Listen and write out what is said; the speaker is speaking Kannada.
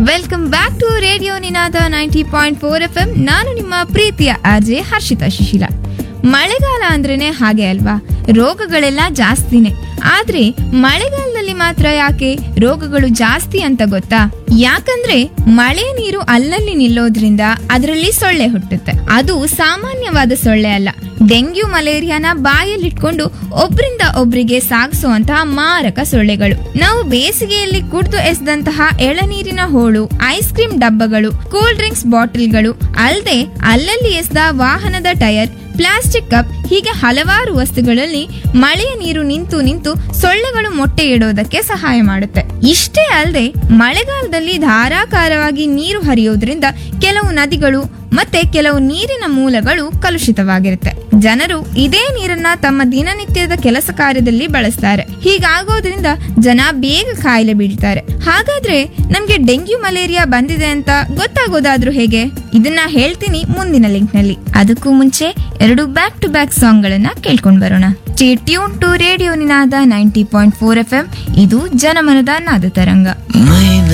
welcome back to radio Ninada ninety point four F M ನಾನು ನಿಮ್ಮ ಪ್ರೀತಿಯ ಅಜೆ ಹರ್ಷಿತಾ ಶಿಶಿಲ ಮಳೆಗಾಲ ಅಂದ್ರೇನೆ ಹಾಗೆ ಅಲ್ವಾ ರೋಗಗಳೆಲ್ಲ ಜಾಸ್ತಿನೇ ಆದ್ರೆ ಮಳೆಗಾಲದಲ್ಲಿ ಮಾತ್ರ ಯಾಕೆ ರೋಗಗಳು ಜಾಸ್ತಿ ಅಂತ ಗೊತ್ತಾ ಯಾಕಂದ್ರೆ ಮಳೆ ನೀರು ಅಲ್ಲಲ್ಲಿ ನಿಲ್ಲೋದ್ರಿಂದ ಅದರಲ್ಲಿ ಸೊಳ್ಳೆ ಹುಟ್ಟುತ್ತೆ ಅದು ಸಾಮಾನ್ಯವಾದ ಸೊಳ್ಳೆ ಅಲ್ಲ ಡೆಂಗ್ಯೂ ಮಲೇರಿಯಾನ ಬಾಯಲ್ಲಿಟ್ಕೊಂಡು ಒಬ್ರಿಂದ ಒಬ್ರಿಗೆ ಸಾಗಿಸುವಂತಹ ಮಾರಕ ಸೊಳ್ಳೆಗಳು ನಾವು ಬೇಸಿಗೆಯಲ್ಲಿ ಕುಡಿದು ಎಸೆದಂತಹ ಎಳನೀರಿನ ಹೋಳು ಐಸ್ ಕ್ರೀಮ್ ಡಬ್ಬಗಳು ಕೂಲ್ ಡ್ರಿಂಕ್ಸ್ ಬಾಟಲ್ಗಳು ಅಲ್ಲದೆ ಅಲ್ಲಲ್ಲಿ ಎಸೆದ ವಾಹನದ ಟೈರ್ ಪ್ಲಾಸ್ಟಿಕ್ ಕಪ್ ಹೀಗೆ ಹಲವಾರು ವಸ್ತುಗಳಲ್ಲಿ ಮಳೆಯ ನೀರು ನಿಂತು ನಿಂತು ಸೊಳ್ಳೆಗಳು ಮೊಟ್ಟೆ ಇಡೋದಕ್ಕೆ ಸಹಾಯ ಮಾಡುತ್ತೆ ಇಷ್ಟೇ ಅಲ್ಲದೆ ಮಳೆಗಾಲದಲ್ಲಿ ಧಾರಾಕಾರವಾಗಿ ನೀರು ಹರಿಯೋದ್ರಿಂದ ಕೆಲವು ನದಿಗಳು ಮತ್ತೆ ಕೆಲವು ನೀರಿನ ಮೂಲಗಳು ಕಲುಷಿತವಾಗಿರುತ್ತೆ ಜನರು ಇದೇ ನೀರನ್ನ ತಮ್ಮ ದಿನನಿತ್ಯದ ಕೆಲಸ ಕಾರ್ಯದಲ್ಲಿ ಬಳಸ್ತಾರೆ ಹೀಗಾಗೋದ್ರಿಂದ ಜನ ಬೇಗ ಕಾಯಿಲೆ ಬೀಳ್ತಾರೆ ಹಾಗಾದ್ರೆ ನಮ್ಗೆ ಡೆಂಗ್ಯೂ ಮಲೇರಿಯಾ ಬಂದಿದೆ ಅಂತ ಗೊತ್ತಾಗೋದಾದ್ರೂ ಹೇಗೆ ಇದನ್ನ ಹೇಳ್ತೀನಿ ಮುಂದಿನ ಲಿಂಕ್ ನಲ್ಲಿ ಅದಕ್ಕೂ ಮುಂಚೆ ಎರಡು ಬ್ಯಾಕ್ ಟು ಬ್ಯಾಕ್ ಸಾಂಗ್ ಗಳನ್ನ ಕೇಳ್ಕೊಂಡ್ ಬರೋಣ tune to radio Ninada ninety point four F M ಇದು ಜನಮನದ ನಾದ ತರಂಗ ಮೈ